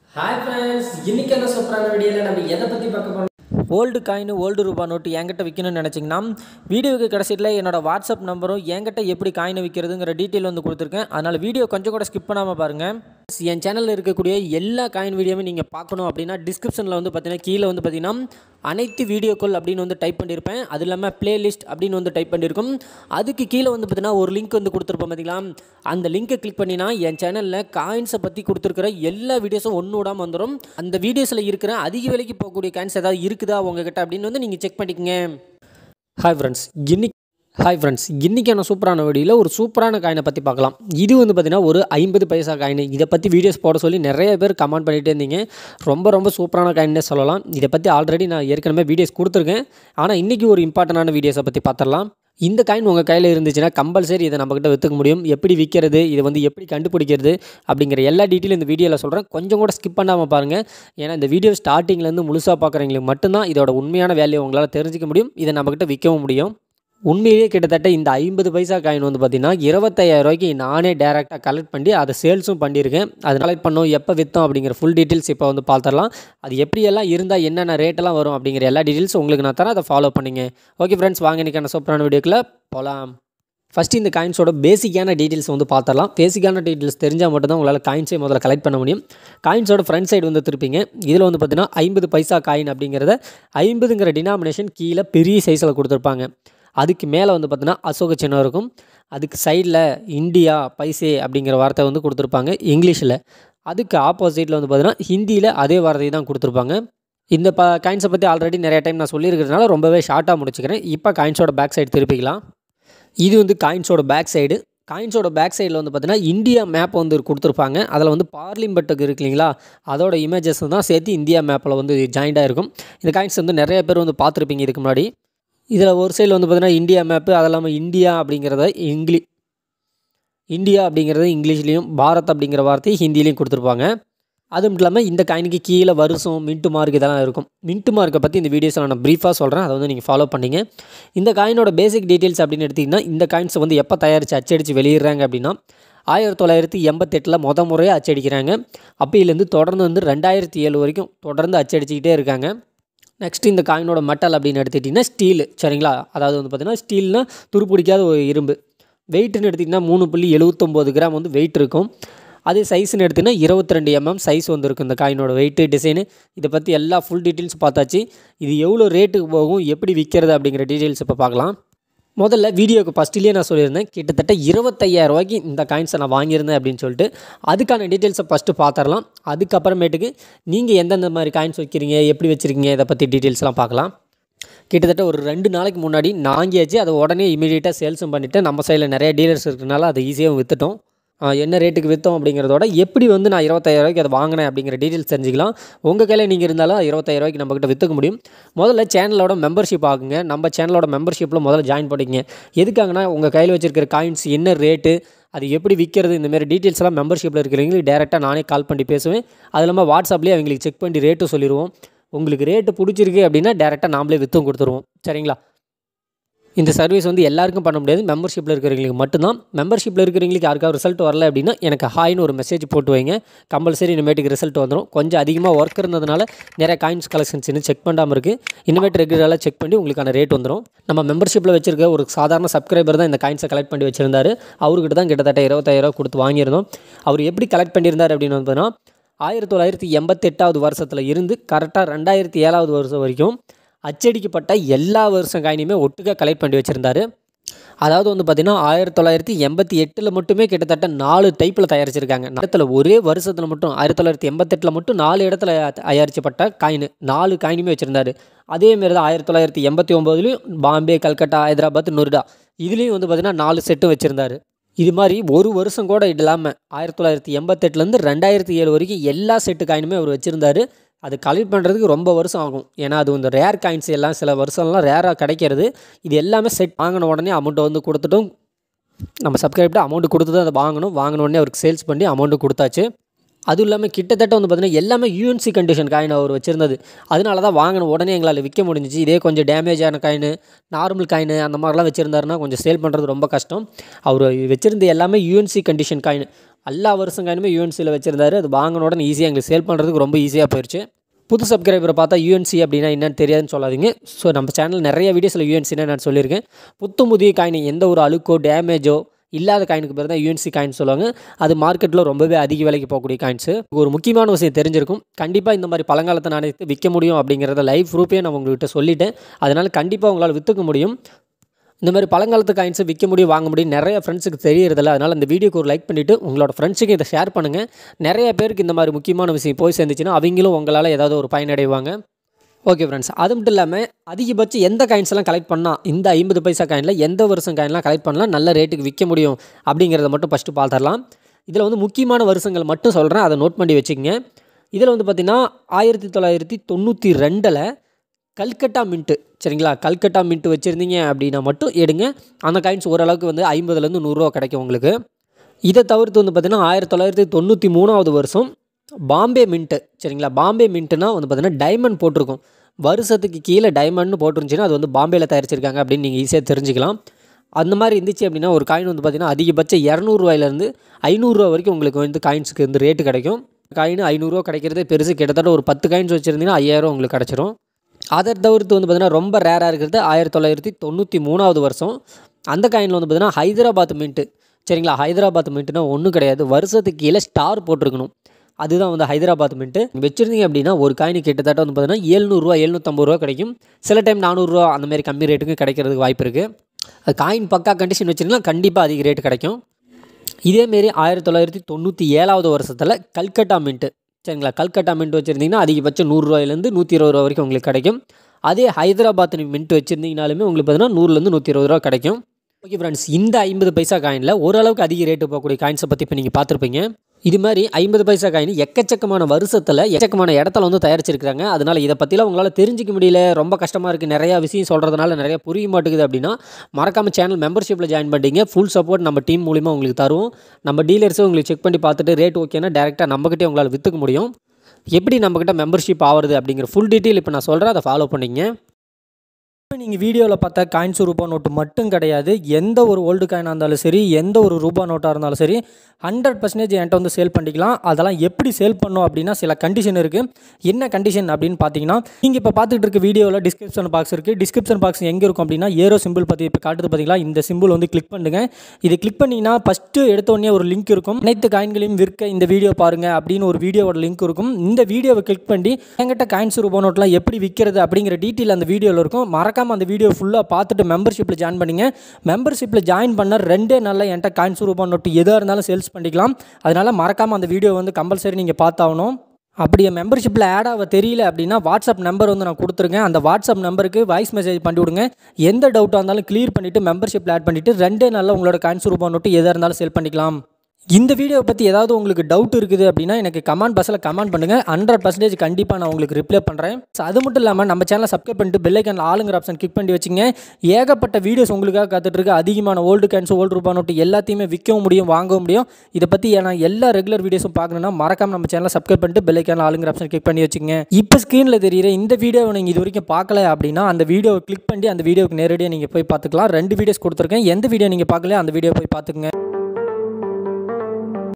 hi friends இன்னைக்கு என்ன சூப்பரான வீடியோவில் நம்ம எதை பற்றி பார்க்க போறோம் ஓல்டு காயின் ஓல்டு ரூபா நோட்டு என்கிட்ட விற்கணும்னு நினச்சிங்கன்னா வீடியோவுக்கு கடைசியில் என்னோட வாட்ஸ்அப் நம்பரும் என்கிட்ட எப்படி காயினை விற்கிறதுங்கிற டீட்டெயில் வந்து கொடுத்துருக்கேன் அதனால் வீடியோ கொஞ்சம் கூட ஸ்கிப் பண்ணாமல் பாருங்கள் என் சேனலில் இருக்கக்கூடிய எல்லா காயின் வீடியோவும் நீங்கள் பார்க்கணும் அப்படின்னா டிஸ்கிரிப்ஷனில் வந்து பார்த்தீங்கன்னா கீழே வந்து பார்த்தீங்கன்னா அனைத்து வீடியோக்கள் அப்படின்னு வந்து டைப் பண்ணியிருப்பேன் அது இல்லாமல் பிளேலிஸ்ட் அப்படின்னு வந்து டைப் பண்ணியிருக்கும் அதுக்கு கீழே வந்து பார்த்தீங்கன்னா ஒரு லிங்க் வந்து கொடுத்துருப்போம் பார்த்தீங்களா அந்த லிங்கை கிளிக் பண்ணினா என் சேனலில் காயின்ஸை பற்றி கொடுத்துருக்கிற எல்லா வீடியோஸும் ஒன்று விடாமல் வந்துடும் அந்த வீடியோஸில் இருக்கிற அதிக விலைக்கு போகக்கூடிய காயின்ஸ் ஏதாவது இருக்குதா உங்ககிட்ட அப்படின்னு வந்து நீங்கள் செக் பண்ணிக்கங்க ஹாய் ஃப்ரெண்ட்ஸ் இன்னைக்கு ஹாய் ஃப்ரெண்ட்ஸ் இன்றைக்கான சூப்பரான வீடியோவில் ஒரு சூப்பரான காயினை பற்றி பார்க்கலாம் இது வந்து பார்த்திங்கன்னா ஒரு ஐம்பது பைசா காயின் இதை பற்றி வீடியோஸ் போட சொல்லி நிறைய பேர் கமெண்ட் பண்ணிகிட்டே இருந்தீங்க ரொம்ப ரொம்ப சூப்பரான காயின்னே சொல்லலாம் இதை பற்றி ஆல்ரெடி நான் ஏற்கனவே வீடியோஸ் கொடுத்துருக்கேன் ஆனால் இன்றைக்கி ஒரு இம்பார்ட்டண்டான வீடியோஸை பற்றி பார்த்துடலாம் இந்த காயின் உங்கள் கையில் இருந்துச்சுன்னா கம்பல்சரி இதை நம்மக்கிட்ட விற்றுக்க முடியும் எப்படி விற்கிறது இதை வந்து எப்படி கண்டுபிடிக்கிறது அப்படிங்கிற எல்லா டீட்டெயிலும் இந்த வீடியோவில் சொல்கிறேன் கொஞ்சம் கூட ஸ்கிப் பண்ணாமல் பாருங்கள் ஏன்னா இந்த வீடியோ ஸ்டார்டிங்லேருந்து முழுசாக பார்க்குறவங்களுக்கு மட்டும்தான் இதோட உண்மையான வேல்யூ உங்களால் தெரிஞ்சிக்க முடியும் இதை நம்மக்கிட்ட விற்கவும் முடியும் உண்மையிலேயே கிட்டத்தட்ட இந்த ஐம்பது பைசா காயின் வந்து பார்த்திங்கன்னா இருபத்தையாயிரம் ரூபாய்க்கு நானே டேரெக்டாக கலெக்ட் பண்ணி அதை சேல்ஸும் பண்ணியிருக்கேன் அது கலெக்ட் பண்ணோம் எப்போ விற்றோம் அப்படிங்கிற ஃபுல் டீட்டெயில்ஸ் இப்போ வந்து பார்த்துடலாம் அது எப்படியெல்லாம் இருந்தால் என்னென்ன ரேட்டெல்லாம் வரும் அப்படிங்கிற எல்லா டீட்டெயில்ஸ் உங்களுக்கு நான் தரேன் அதை ஃபாலோ பண்ணிங்க ஓகே ஃப்ரெண்ட்ஸ் வாங்க இன்றைக்கான சூப்பரான வீடியோக்குள்ளே போகலாம் ஃபஸ்ட்டு இந்த காயின்ஸோட பேசிக்கான டீட்டெயில்ஸ் வந்து பார்த்துடலாம் பேசிக்கான டீட்டெயில்ஸ் தெரிஞ்சால் மட்டும்தான் உங்களால் காயின்ஸே முதல்ல கலெக்ட் பண்ண முடியும் காயின்ஸோட ஃப்ரண்ட் சைடு வந்து திருப்பிங்க இதில் வந்து பார்த்தீங்கன்னா ஐம்பது பைசா காயின் அப்படிங்கிறத ஐம்பதுங்கிற டினாமினேஷன் கீழே பெரிய சைஸில் கொடுத்துருப்பாங்க அதுக்கு மேலே வந்து பார்த்தீங்கன்னா அசோக சின்னம் இருக்கும் அதுக்கு சைடில் இந்தியா பைசே அப்படிங்கிற வார்த்தை வந்து கொடுத்துருப்பாங்க இங்கிலீஷில் அதுக்கு ஆப்போசிட்டில் வந்து பார்த்தீங்கன்னா ஹிந்தியில் அதே வார்த்தையை தான் கொடுத்துருப்பாங்க இந்த ப காயின்ஸை பற்றி ஆல்ரெடி நிறைய டைம் நான் சொல்லியிருக்கிறதுனால ரொம்பவே ஷார்ட்டாக முடிச்சுக்கிறேன் இப்போ காயின்ஸோட பேக் சைடு திருப்பிக்கலாம் இது வந்து காயின்ஸோட பேக் சைடு காயின்ஸோட பேக் சைடில் வந்து பார்த்தீங்கன்னா இந்தியா மேப் வந்து கொடுத்துருப்பாங்க அதில் வந்து பார்லிமெண்ட்டுக்கு இருக்கு இல்லைங்களா அதோட இமேஜஸ் தான் சேர்த்து இந்தியா மேப்பில் வந்து ஜாயிண்டாக இருக்கும் இந்த காயின்ஸ் வந்து நிறைய பேர் வந்து பார்த்துருப்பீங்க இதுக்கு முன்னாடி இதில் ஒரு சைடில் வந்து பார்த்தீங்கன்னா இந்தியா மேப்பு அது இல்லாமல் இந்தியா அப்படிங்கிறத இங்கிலீஷ் இந்தியா அப்படிங்கிறது இங்கிலீஷ்லேயும் பாரத் அப்படிங்கிற வார்த்தை ஹிந்திலையும் கொடுத்துருப்பாங்க அதுவும் இல்லாமல் இந்த காயினுக்கு கீழே வருஷம் மின்ட்டு மார்க் இதெல்லாம் இருக்கும் மின்ட்டு மார்க்கை பற்றி இந்த வீடியோஸில் நான் ப்ரீஃபாக சொல்கிறேன் அதை வந்து நீங்கள் ஃபாலோ பண்ணிங்க இந்த காயினோட பேசிக் டீட்டெயில்ஸ் அப்படின்னு எடுத்திங்கன்னா இந்த காயின்ஸை வந்து எப்போ தயாரித்து அச்சடித்து வெளியிடுறாங்க அப்படின்னா ஆயிரத்தி தொள்ளாயிரத்தி எண்பத்தெட்டில் முத முறையாக அச்சடிக்கிறாங்க அப்போயிலேருந்து தொடர்ந்து வந்து ரெண்டாயிரத்தி ஏழு வரைக்கும் தொடர்ந்து அச்சடிச்சிக்கிட்டே இருக்காங்க நெக்ஸ்ட் இந்த காயினோட மெட்டல் அப்படின்னு எடுத்துக்கிட்டிங்கன்னா ஸ்டீலு சரிங்களா அதாவது வந்து பார்த்திங்கன்னா ஸ்டீல்னால் துருப்பிடிக்காத ஒரு இரும்பு வெயிட்னு எடுத்திங்கன்னா மூணு புள்ளி எழுபத்தொம்போது கிராம் வந்து வெயிட் இருக்கும் அதே சைஸ்னு எடுத்திங்கன்னா இருபத்தி ரெண்டு எம்எம் சைஸ் வந்து இருக்கும் இந்த காயினோட வெயிட்டு டிசைனு இதை பற்றி எல்லா ஃபுல் டீட்டெயில்ஸ் பார்த்தாச்சு இது எவ்வளோ ரேட்டுக்கு போகும் எப்படி விற்கிறது அப்படிங்கிற டீட்டெயில்ஸ் இப்போ பார்க்கலாம் முதல்ல வீடியோக்கு ஃபஸ்ட்லேயே நான் சொல்லியிருந்தேன் கிட்டத்தட்ட இருபத்தையாயிரம் ரூபாய்க்கு இந்த காயின்ஸை நான் வாங்கியிருந்தேன் அப்படின்னு சொல்லிட்டு அதுக்கான டீட்டெயில்ஸை ஃபஸ்ட்டு பார்த்துடலாம் அதுக்கப்புறமேட்டுக்கு நீங்கள் எந்தெந்த மாதிரி காயின்ஸ் வைக்கிறீங்க எப்படி வச்சுருக்கீங்க இதை பற்றி டீட்டெயில்ஸ்லாம் பார்க்கலாம் கிட்டத்தட்ட ஒரு ரெண்டு நாளைக்கு முன்னாடி நாங்கியாச்சு அதை உடனே இமீடியட்டாக சேல்ஸும் பண்ணிவிட்டு நம்ம சைடில் நிறைய டீலர்ஸ் இருக்கிறனால அதை ஈஸியாக விற்றுட்டோம் என்ன ரேட்டுக்கு விற்றோம் அப்படிங்கிறதோட எப்படி வந்து நான் இருபத்தாயிரரூவாய்க்கு அதை வாங்கினேன் அப்படிங்கிற டீட்டெயில்ஸ் தெரிஞ்சுக்கலாம் உங்கள் கையில் நீங்கள் இருந்தாலும் இருபத்தாயிரரூவாய்க்கு நம்மக்கிட்ட விற்றுக்க முடியும் முதல்ல சேனலோட மெம்பர்ஷிப் ஆகுங்க நம்ம சேனலோட மெம்பர்ஷிப்பில் முதல்ல ஜாயின் பண்ணிக்கங்க எதுக்காகனா உங்கள் கையில் வச்சிருக்கிற காயின்ஸ் என்ன ரேட்டு அது எப்படி விற்கிறது இந்தமாரி டீட்டெயில்ஸ் எல்லாம் மெம்பர்ஷிப்பில் இருக்கிறவங்களுக்கு டேரெக்டாக நானே கால் பண்ணி பேசுவேன் அது இல்லாமல் வாட்ஸ்அப்லேயே அவங்களுக்கு செக் பண்ணி ரேட்டு சொல்லிடுவோம் உங்களுக்கு ரேட்டு பிடிச்சிருக்கு அப்படின்னா டேரெக்டாக நாமளே விற்றும் கொடுத்துருவோம் சரிங்களா இந்த சர்வீஸ் வந்து எல்லாருக்கும் பண்ண முடியாது மெம்பர்ஷிப்பில் இருக்கிறவங்களுக்கு மட்டும்தான் மெம்பர்ஷிப்பில் இருக்கிறவங்களுக்கு யாருக்காவது ரிசல்ட் வரல அப்படின்னா எனக்கு ஹாய்னு ஒரு மெசேஜ் போட்டு வைங்க கம்பல்சரி இனிமேட்டுக்கு ரிசல்ட் வந்துடும் கொஞ்சம் அதிகமாக ஒர்க் இருந்ததுனால நிறைய காயின்ஸ் கலெக்ஷன்ஸ் இன்னும் செக் பண்ணாமல் இருக்குது இனிமேட் ரெகுலராக செக் பண்ணி உங்களுக்கான ரேட் வந்துடும் நம்ம மெம்பர்ஷிப்பில் வச்சிருக்க ஒரு சாதாரண சப்ஸ்கிரைபர் தான் இந்த காயின்ஸை கலெக்ட் பண்ணி வச்சிருந்தாரு அவர்கிட்ட தான் கிட்டத்தட்ட இருபத்தாயிரம் கொடுத்து வாங்கியிருந்தோம் அவர் எப்படி கலெக்ட் பண்ணியிருந்தார் அப்படின்னு வந்தோன்னா ஆயிரத்தி தொள்ளாயிரத்தி எண்பத்தெட்டாவது வருஷத்தில் இருந்து கரெக்டாக ரெண்டாயிரத்தி ஏழாவது வருஷம் வரைக்கும் அச்சடிக்கப்பட்ட எல்லா வருஷம் காயினையுமே ஒட்டுக்காக கலெக்ட் பண்ணி வச்சுருந்தாரு அதாவது வந்து பார்த்திங்கன்னா ஆயிரத்தி தொள்ளாயிரத்தி எண்பத்தி எட்டில் மட்டுமே கிட்டத்தட்ட நாலு டைப்பில் தயாரிச்சிருக்காங்க இடத்துல ஒரே வருஷத்தில் மட்டும் ஆயிரத்தி தொள்ளாயிரத்தி எண்பத்தெட்டில் மட்டும் நாலு இடத்துல தயாரிக்கப்பட்ட காயின் நாலு காயினுமே வச்சுருந்தாரு அதேமாரி தான் ஆயிரத்தி தொள்ளாயிரத்தி எண்பத்தி ஒம்போதுலேயும் பாம்பே கல்கட்டா ஹைதராபாத் நொய்டா இதுலேயும் வந்து பார்த்திங்கன்னா நாலு செட்டும் வச்சுருந்தாரு இது மாதிரி ஒரு வருஷம் கூட இல்லாமல் ஆயிரத்தி தொள்ளாயிரத்தி எண்பத்தெட்டுலேருந்து ரெண்டாயிரத்தி ஏழு வரைக்கும் எல்லா செட்டு காயினுமே அவர் வச்சுருந்தாரு அது கலெக்ட் பண்ணுறதுக்கு ரொம்ப வருஷம் ஆகும் ஏன்னா அது இந்த ரேர் காயின்ஸ் எல்லாம் சில வருஷம்லாம் ரேராக கிடைக்கிறது இது எல்லாமே செட் வாங்கின உடனே அமௌண்ட்டை வந்து கொடுத்துட்டும் நம்ம சப்ஸ்கிரைப்ட்டு அமௌண்ட்டு கொடுத்து தான் அதை வாங்கணும் வாங்கின உடனே அவருக்கு சேல்ஸ் பண்ணி அமௌண்ட்டு கொடுத்தாச்சு அதுவும் இல்லாமல் கிட்டத்தட்ட வந்து பார்த்திங்கன்னா எல்லாமே யூஎன்சி கண்டிஷன் காயின் அவர் வச்சுருந்தது அதனால தான் வாங்கின உடனே எங்களால் விற்க முடிஞ்சிச்சு இதே கொஞ்சம் டேமேஜ் ஆன காயின் நார்மல் காயின் அந்த மாதிரிலாம் வச்சுருந்தாருன்னா கொஞ்சம் சேல் பண்ணுறது ரொம்ப கஷ்டம் அவர் வச்சுருந்த எல்லாமே யூஎன்சி கண்டிஷன் காயின் எல்லா வருஷம் காயினுமே யூஎன்சியில் வச்சுருந்தாரு அது வாங்கின உடனே ஈஸியாக எங்களுக்கு சேல் பண்ணுறதுக்கு ரொம்ப ஈஸியாக போயிடுச்சு புது சப்ஸ்கிரைபரை பார்த்தா யூஎன்சி அப்படின்னா என்னன்னு தெரியாதுன்னு சொல்லாதீங்க ஸோ நம்ம சேனல் நிறைய வீடியோஸில் யூஎன்சினா நான் சொல்லியிருக்கேன் புத்து முதிய காயின் எந்த ஒரு அழுக்கோ டேமேஜோ இல்லாத காயினுக்கு பேர் தான் யூஎன்சி காயின் சொல்லுவாங்க அது மார்க்கெட்டில் ரொம்பவே அதிக விலைக்கு போகக்கூடிய காயின்ஸு ஒரு முக்கியமான விஷயம் தெரிஞ்சிருக்கும் கண்டிப்பாக இந்த மாதிரி பழங்காலத்தை நாணயத்தை விற்க முடியும் அப்படிங்கிறத லைவ் ப்ரூஃபே நான் உங்கள்கிட்ட சொல்லிட்டேன் அதனால் கண்டிப்பாக உங்களால் விற்றுக்க முடியும் இந்த மாதிரி பழங்காலத்து காயின்ஸை விற்க முடியும் வாங்க முடியும் நிறைய ஃப்ரெண்ட்ஸுக்கு தெரியறதில்ல அதனால் இந்த வீடியோக்கு ஒரு லைக் பண்ணிவிட்டு உங்களோட ஃப்ரெண்ட்ஸுக்கு இதை ஷேர் பண்ணுங்கள் நிறைய பேருக்கு இந்த மாதிரி முக்கியமான விஷயம் போய் சேர்ந்துச்சுன்னா அவங்களும் உங்களால் ஏதாவது ஒரு பயனடைவாங்க ஓகே ஃப்ரெண்ட்ஸ் அது மட்டும் இல்லாமல் அதிகபட்சம் எந்த காயின்ஸ்லாம் கலெக்ட் பண்ணால் இந்த ஐம்பது பைசா காயினில் எந்த வருஷம் காயின்லாம் கலெக்ட் பண்ணலாம் நல்ல ரேட்டுக்கு விற்க முடியும் அப்படிங்கிறத மட்டும் ஃபஸ்ட்டு பார்த்துடலாம் இதில் வந்து முக்கியமான வருஷங்கள் மட்டும் சொல்கிறேன் அதை நோட் பண்ணி வச்சுக்கங்க இதில் வந்து பார்த்திங்கன்னா ஆயிரத்தி தொள்ளாயிரத்தி தொண்ணூற்றி ரெண்டில் கல்கட்டா மின்ட்டு சரிங்களா கல்கட்டா மின்ட்டு வச்சுருந்தீங்க அப்படின்னா மட்டும் எடுங்க அந்த காயின்ஸ் ஓரளவுக்கு வந்து ஐம்பதுலேருந்து நூறுரூவா கிடைக்கும் உங்களுக்கு இதை தவிர்த்து வந்து பார்த்திங்கன்னா ஆயிரத்தி தொள்ளாயிரத்தி தொண்ணூற்றி மூணாவது வருஷம் பாம்பே மின்ட்டு சரிங்களா பாம்பே மின்ட்டுனா வந்து பார்த்திங்கன்னா டைமண்ட் போட்டிருக்கும் வருஷத்துக்கு கீழே டைமண்ட்னு போட்டிருந்துச்சின்னா அது வந்து பாம்பேயில் தயாரிச்சிருக்காங்க அப்படின்னு நீங்கள் ஈஸியாக தெரிஞ்சுக்கலாம் அந்த மாதிரி இருந்துச்சு அப்படின்னா ஒரு காயின் வந்து பார்த்திங்கன்னா அதிகபட்சம் இரநூறுவாயிலேருந்து ஐநூறுரூவா வரைக்கும் உங்களுக்கு வந்து காயின்ஸுக்கு வந்து ரேட்டு கிடைக்கும் காயின் ஐநூறுரூவா கிடைக்கிறதே பெருசு கிட்டத்தட்ட ஒரு பத்து காயின்ஸ் வச்சுருந்தீங்கன்னா ஐயாயிரம் உங்களுக்கு கிடச்சிரும் அதை தவிர்த்து வந்து பார்த்திங்கன்னா ரொம்ப ரேராக இருக்கிறது ஆயிரத்தி தொள்ளாயிரத்தி தொண்ணூற்றி மூணாவது வருஷம் அந்த காயினில் வந்து பார்த்திங்கன்னா ஹைதராபாத் மின்ட்டு சரிங்களா ஹைதராபாத் மின்ட்டுனா ஒன்றும் கிடையாது வருஷத்துக்கு கீழே ஸ்டார் போட்டிருக்கணும் அதுதான் வந்து ஹைதராபாத் மின்ட்டு வச்சுருந்தீங்க அப்படின்னா ஒரு காயின் கிட்டத்தட்ட வந்து பார்த்தீங்கன்னா ஏழ்நூறுவா எழுநூற்றம்பது ரூபா கிடைக்கும் சில டைம் நானூறுரூவா அந்த மாதிரி கம்மி ரேட்டுக்கு கிடைக்கிறதுக்கு வாய்ப்பு இருக்குது அது காயின் பக்கா கண்டிஷன் வச்சுருந்தீங்கன்னா கண்டிப்பாக அதிக ரேட்டு கிடைக்கும் இதேமாரி ஆயிரத்தி தொள்ளாயிரத்தி தொண்ணூற்றி ஏழாவது வருஷத்தில் கல்கட்டா மின்ட்டு சரிங்களா கல்கட்டா மின்ட் வச்சுருந்தீங்கன்னா அதிகபட்சம் நூறுரூவாயிலேருந்து நூற்றி இருபது ரூபா வரைக்கும் உங்களுக்கு கிடைக்கும் அதே ஹைதராபாத் மின்ட் வச்சுருந்தீங்கனாலுமே உங்களுக்கு பார்த்தீங்கன்னா நூறுலேருந்து நூற்றி இருபது ரூபா கிடைக்கும் ஓகே ஃப்ரெண்ட்ஸ் இந்த ஐம்பது பைசா காயினில் ஓரளவுக்கு அதிக ரேட்டு போகக்கூடிய காயின்ஸை பற்றி இப்போ நீங்கள் பார்த்துருப்பீங்க இது மாதிரி ஐம்பது பைசா காயின் எக்கச்சக்கமான வருஷத்தில் எக்கச்சக்கமான இடத்துல வந்து தயாரிச்சிருக்காங்க அதனால் இதை பற்றிலாம் உங்களால் தெரிஞ்சிக்க முடியல ரொம்ப கஷ்டமாக இருக்குது நிறையா விஷயம் சொல்கிறதுனால நிறைய புரிய மாட்டேங்குது அப்படின்னா மறக்காமல் சேனல் மெம்பர்ஷிப்பில் ஜாயின் பண்ணிட்டீங்க ஃபுல் சப்போர்ட் நம்ம டீம் மூலிமா உங்களுக்கு தருவோம் நம்ம டீலர்ஸும் உங்களுக்கு செக் பண்ணி பார்த்துட்டு ரேட் ஓகேனா டேரெக்டாக நம்மக்கிட்டே உங்களால் விற்றுக்க முடியும் எப்படி நம்மக்கிட்ட மெம்பர்ஷிப் ஆகுறது அப்படிங்கிற ஃபுல் டீட்டெயில் இப்போ நான் சொல்கிறேன் அதை ஃபாலோ பண்ணிங்க இப்போ நீங்கள் வீடியோவில் பார்த்தா காயின்ஸ் ரூபா நோட்டு மட்டும் கிடையாது எந்த ஒரு ஓல்டு காயினாக இருந்தாலும் சரி எந்த ஒரு ரூபா நோட்டாக இருந்தாலும் சரி ஹண்ட்ரட் பர்சன்டேஜ் என்கிட்ட வந்து சேல் பண்ணிக்கலாம் அதெல்லாம் எப்படி சேல் பண்ணோம் அப்படின்னா சில கண்டிஷன் இருக்குது என்ன கண்டிஷன் அப்படின்னு பார்த்தீங்கன்னா நீங்கள் இப்போ பார்த்துட்டு இருக்க வீடியோவில் டிஸ்கிரிப்ஷன் பாக்ஸ் இருக்குது டிஸ்கிரிப்ஷன் பாக்ஸ் எங்கே இருக்கும் அப்படின்னா ஏரோ சிம்பிள் பற்றி இப்போ காட்டுது பார்த்தீங்களா இந்த சிம்பிள் வந்து கிளிக் பண்ணுங்க இது கிளிக் பண்ணிங்கன்னா ஃபஸ்ட்டு எடுத்தோடனே ஒரு லிங்க் இருக்கும் அனைத்து காயின்களையும் விற்க இந்த வீடியோ பாருங்கள் அப்படின்னு ஒரு வீடியோவோட லிங்க் இருக்கும் இந்த வீடியோவை கிளிக் பண்ணி என்கிட்ட காயின்ஸ் ரூபா நோட்லாம் எப்படி விற்கிறது அப்படிங்கிற டீட்டெயில் அந்த வீடியோவில் இருக்கும் மறக்காமல் அந்த வீடியோ ஃபுல்லாக பார்த்துட்டு மெம்பர்ஷிப்பில் ஜாயின் பண்ணிங்க மெம்பர்ஷிப்பில் ஜாயின் பண்ண ரெண்டே நாளில் என்கிட்ட காயின்ஸ் ரூபா நோட்டு எதாக இருந்தாலும் சேல்ஸ் பண்ணிக்கலாம் அதனால் மறக்காமல் அந்த வீடியோ வந்து கம்பல்சரி நீங்கள் பார்த்தாகணும் அப்படி என் மெம்பர்ஷிப்பில் ஆட் ஆக தெரியல அப்படின்னா வாட்ஸ்அப் நம்பர் வந்து நான் கொடுத்துருக்கேன் அந்த வாட்ஸ்அப் நம்பருக்கு வாய்ஸ் மெசேஜ் பண்ணி விடுங்க எந்த டவுட்டாக இருந்தாலும் கிளியர் பண்ணிவிட்டு மெம்பர்ஷிப்பில் ஆட் பண்ணிவிட்டு ரெண்டே நாளில் உங்களோட காயின்ஸ் ரூபா நோட்டு எதாக இருந்தாலும் சேல் பண்ணிக்கலாம் இந்த வீடியோ பற்றி ஏதாவது உங்களுக்கு டவுட் இருக்குது அப்படின்னா எனக்கு கமெண்ட் பாக்ஸில் கமெண்ட் பண்ணுங்கள் ஹண்ட்ரட் பர்சன்டேஜ் கண்டிப்பாக நான் உங்களுக்கு ரிப்ளை பண்ணுறேன் ஸோ அது மட்டும் இல்லாமல் நம்ம சேனலை சப்ஸ்கிரைப் பண்ணிட்டு பெல்லைக்கான ஆளுங்கிற ஆப்ஷன் கிளிக் பண்ணி வச்சுங்க ஏகப்பட்ட வீடியோஸ் உங்களுக்காக காத்துட்டு இருக்கு அதிகமான ஓல்டு கேன்ஸ் ஓல்டு ரூபா நோட்டு எல்லாத்தையுமே விற்கவும் முடியும் வாங்கவும் முடியும் இதை பற்றி நான் எல்லா ரெகுலர் வீடியோஸும் பார்க்கணுன்னா மறக்காம நம்ம சேனலை சப்ஸ்கிரைப் பண்ணிட்டு பெல்லைக்கான ஆளுங்கிற ஆப்ஷன் கிளிக் பண்ணி வச்சுங்க இப்போ ஸ்க்ரீனில் தெரியுற இந்த வீடியோவை நீங்கள் இது வரைக்கும் பார்க்கல அப்படின்னா அந்த வீடியோவை கிளிக் பண்ணி அந்த வீடியோக்கு நேரடியாக நீங்கள் போய் பார்த்துக்கலாம் ரெண்டு வீடியோஸ் கொடுத்துருக்கேன் எந்த வீடியோ நீங்கள் பார்க்கல அந்த வீடியோ போய் பார்த்துக்குங்க